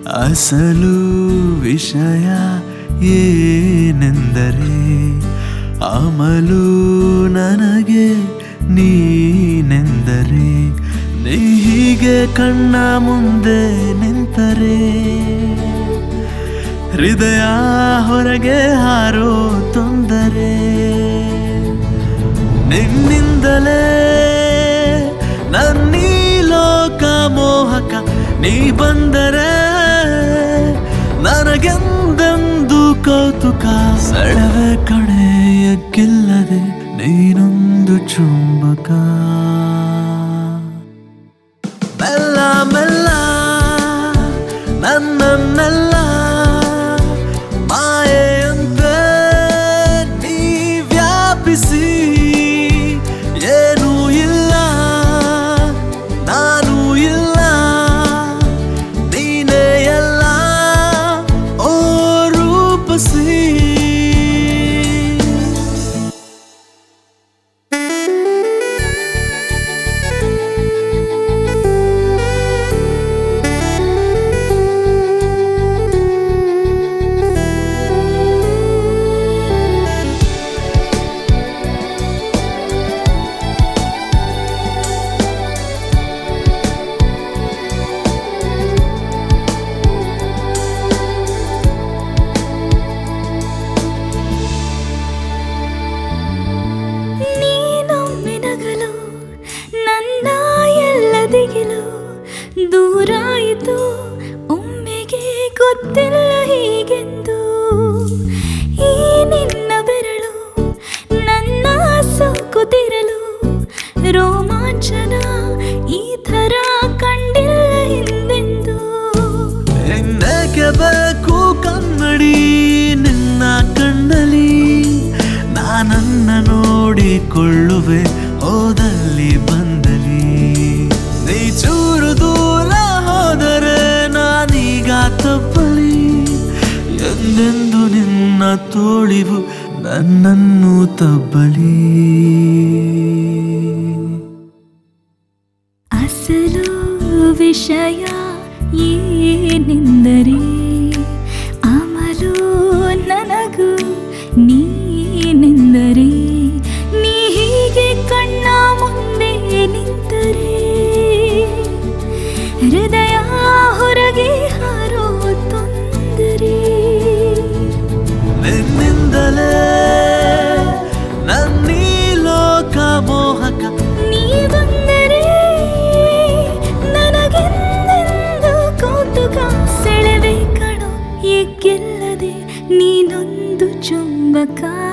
ಅಸಲು ವಿಷಯ ಏನೆಂದರೆ ಅಮಲು ನನಗೆ ನೀನೆಂದರೆ ನೀ ಹೀಗೆ ಕಣ್ಣ ಮುಂದೆ ನಿಂತರೆ ಹೃದಯ ಹೊರಗೆ ಹಾರೋ ತೊಂದರೆ ನಿನ್ನಿಂದಲೇ ನನ್ನೀ ಲೋಕ ಮೋಹಕ ನೀ ಬಂದರೆ ನನಗೆಂದೆಂದು ಕೌತುಕ ಸೆಳವೆ ಕಡೆಯಕ್ಕಿಲ್ಲದೆ ನೀನೊಂದು ಚುಂಬಕ ಮೆಲ್ಲ ಮೆಲ್ಲ ನನ್ನನ್ನೆಲ್ಲ ಮಾಯೆಯಂತೆ ನೀ ವ್ಯಾಪಿಸಿ ಏನೂ ಇಲ್ಲ ನಾನು ಇಲ್ಲ ನೀನೇ ಎಲ್ಲ ಓ ರೂಪಸಿ ನೀನೊಮ್ಮೆ ನಗಲು ನನ್ನ ಎಲ್ಲ ದಿಗಿಲು ದೂರಾಯಿತು ಒಮ್ಮೆಗೆ ಗೊತ್ತಿಲ್ಲ ಹೀಗೆಂದು ಈ ನಿನ್ನ ಬೆರಳು ನನ್ನ ಸೋಕುತ್ತಿರಲು ರೋಮಾಂಚನ ಈ ಥರ ಕಂಡಿಲ್ಲ ಹಿಂದೆಂದು ಇನ್ನೇಕೆ ಬೇಕು ಕನ್ನಡಿ ನಿನ್ನ ಕಣ್ಣಲ್ಲಿ ನಾನನ್ನ ನೋಡಿಕೊಳ್ಳುವೆ ಹೋದಲ್ಲಿ ಬಂದಲಿ ನೀ ಚೂರು ದೂರ ಹೋದರೆ ನಾನೀಗ ತಪ್ಪಲಿ ಎಂದೆಂದು ನಿನ್ನ ತೋಳಿವು ನನ್ನನ್ನು ತಬ್ಬಲಿ ಅಸಲು ವಿಷಯ ಏನೆಂದರೆ ಅಮಲು ನನಗೂ ನೀನೆಂದರೆ ನೀ ಹೀಗೆ ಕಣ್ಣ ಮುಂದೆ ನಿಂತರೆ ಹೃದಯ ಹೊರಗೆ ಹಾರೋ ತೊಂದರೆ ನಿನ್ನಿಂದಲೇ ನನ್ನೀ ಲೋಕ ಮೋಹಕ ನೀ ಬಂದರೆ ನನಗೆಂದೆಂದು ಕೌತುಕ ಸೆಳೆವೆ ಕಣೋ ಏಕೆಲ್ಲದೆ ನೀನೊಂದು ಚುಂಬಕ